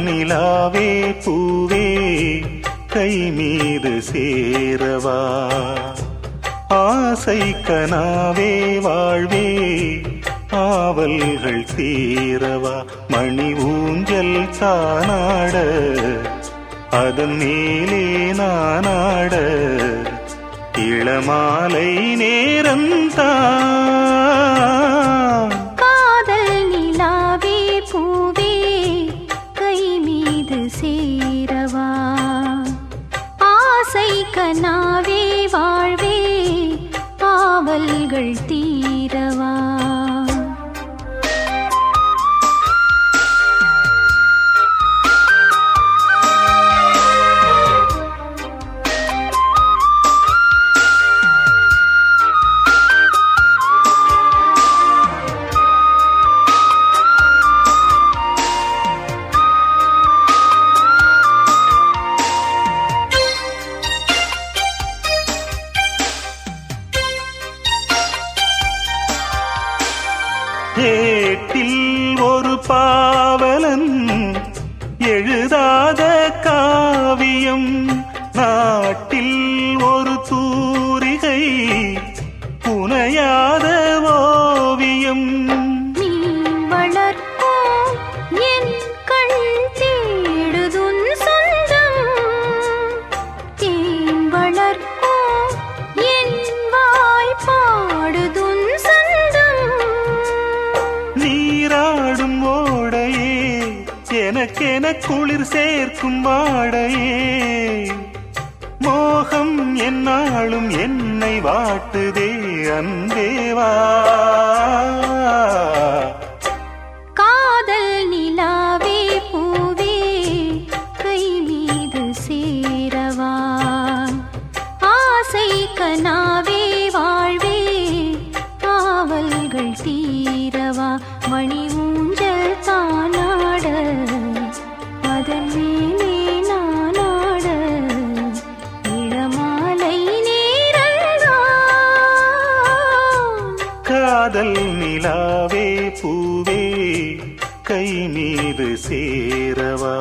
நிலாவே பூவே கை மீது சேரவா ஆசை கனாவே வாழ்வே ஆவல்கள் தீரவா மணி ஊஞ்சல் தானாட அதன் மேலே நானாட இளமாலை நேரம்தான் காதல் நிலாவே பூவே கை மீது சேரவா ஆசை கனாவே வாழ்வே ஆவல்கள் தீரவா ஏட்டில் ஒரு பாவலன் எழுதாத காவியம் நாட்டில் ஒரு தூரிகை புனையாத ஓவியம் நீ வளர்க்கும் என் கண் தேடுதுன் சொந்தம் தேன் வளர்க்கும் என் வாய் பாடுதுன் சொந்தம் நீராடும் ஓடையே எனக்கென குளிர் சேர்க்கும் வாடையே மோகம் என்னாலும் என்னை வாட்டுதே அன்பேவா காதல் நிலாவே பூவே கை மீது சேரவா ஆசை கனாவே வாழ்வே காவல்கள் தீரவா மணி ஊஞ்சல் தானாட அதன் மேலே நானாட இளமாலை நேரம்தான் காதல் நிலாவே பூவே கை மீது சேரவா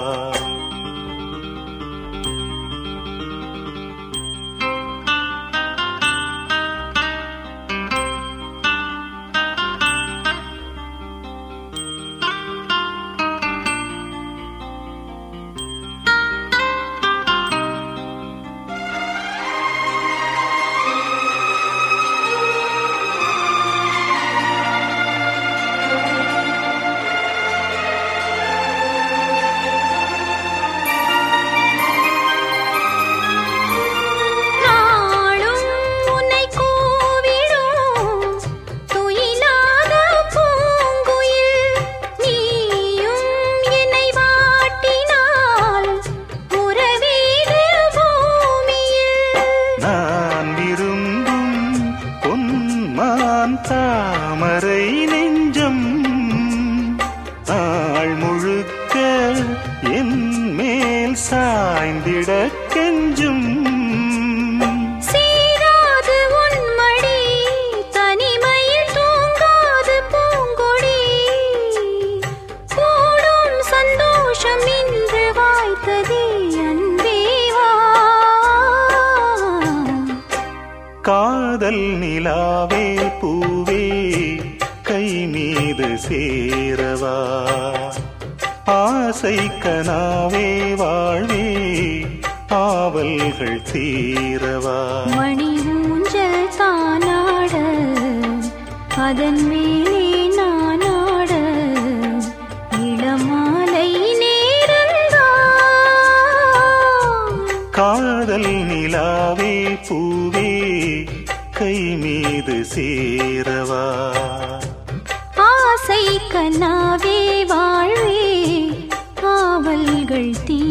நாளும் உன்னை கூவிடும் துயிலாத பூங்குயில் நீயும் என்னை வாட்டினால் உறவீடு பூமியில் நான் விரும்பும் பொன்மான் தாமரை நெஞ்சம் நாள் முழுக்க என் மேல் சாய்ந்திட கெஞ்சும் சீராது உன் மடி தனிமையில் தூங்காது பூங்கொடி கூடும் சந்தோஷம் இன்று வாய்த்ததே அன்பேவா காதல் நிலாவே பூவே கை மீது சேரவா ஆசை கனாவே வாழ்வே ஆவல்கள் தீரவா மணி ஊஞ்சல் தானாட அதன் மேலே நானாட இளமாலை நேரம்தான் காதல் நிலாவே பூவே கை மீது சேரவா ஆசை கனாவே வாழ்வே காவல்கள் தீ